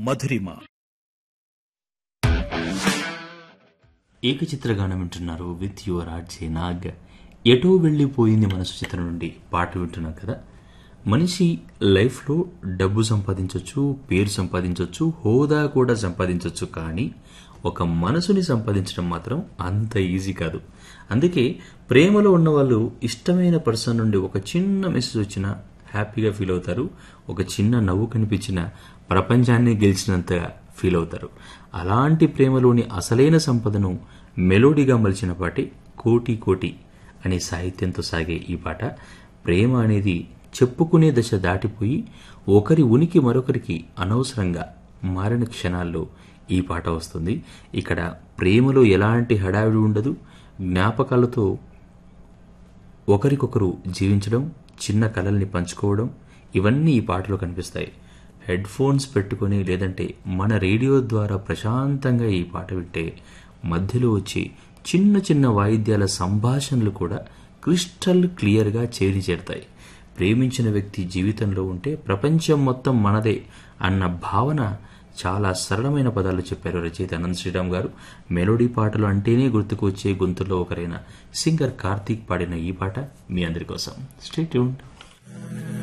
మధురిమ ఏకచిత్రగానం వింటున్నారు with your RJ Nag ఎటో వెళ్ళిపోయింది మనసు చిత్రం నుండి పాట వింటున్నాం కదా మనిషి లైఫ్లో డబ్బు సంపాదించవచ్చు పేరు సంపాదించవచ్చు హోదా కూడా సంపాదించవచ్చు కానీ ఒక మనసుని సంపాదించడం మాత్రం అంత ఈజీ కాదు అందుకే ప్రేమలో ఉన్న వాళ్ళు ఇష్టమైన పర్సన్ నుండి ఒక చిన్న మెసేజ్ వచ్చినా హ్యాపీగా ఫీల్ అవుతారు ఒక చిన్న నవ్వు కనిపించిన ప్రపంచాన్ని గెలిచినంతగా ఫీల్ అవుతారు అలాంటి ప్రేమలోని అసలైన సంపదను మెలోడీగా మలిచిన పాటి కోటి కోటి అనే సాహిత్యంతో సాగే ఈ పాట ప్రేమ అనేది చెప్పుకునే దశ దాటిపోయి ఒకరి ఉనికి మరొకరికి అనవసరంగా మారిన క్షణాల్లో ఈ పాట వస్తుంది ఇక్కడ ప్రేమలో ఎలాంటి హడావిడి ఉండదు జ్ఞాపకాలతో ఒకరికొకరు జీవించడం చిన్న కలల్ని పంచుకోవడం ఇవన్నీ ఈ పాటలో కనిపిస్తాయి హెడ్ ఫోన్స్ పెట్టుకొని లేదంటే మన రేడియో ద్వారా ప్రశాంతంగా ఈ పాట వింటే మధ్యలో వచ్చి చిన్న చిన్న వాయిద్యాల సంభాషణలు కూడా క్రిస్టల్ క్లియర్గా చేరి చేరుతాయి ప్రేమించిన వ్యక్తి జీవితంలో ఉంటే ప్రపంచం మొత్తం మనదే అన్న భావన చాలా సరళమైన పదాలు చెప్పారు రచయిత అనంత్ శ్రీరామ్ గారు మెలోడీ పాటలు అంటేనే గుర్తుకు వచ్చే గొంతులో ఒకరైన సింగర్ కార్తీక్ పాడిన ఈ పాట మీ అందరి కోసం స్టే ట్యూన్డ్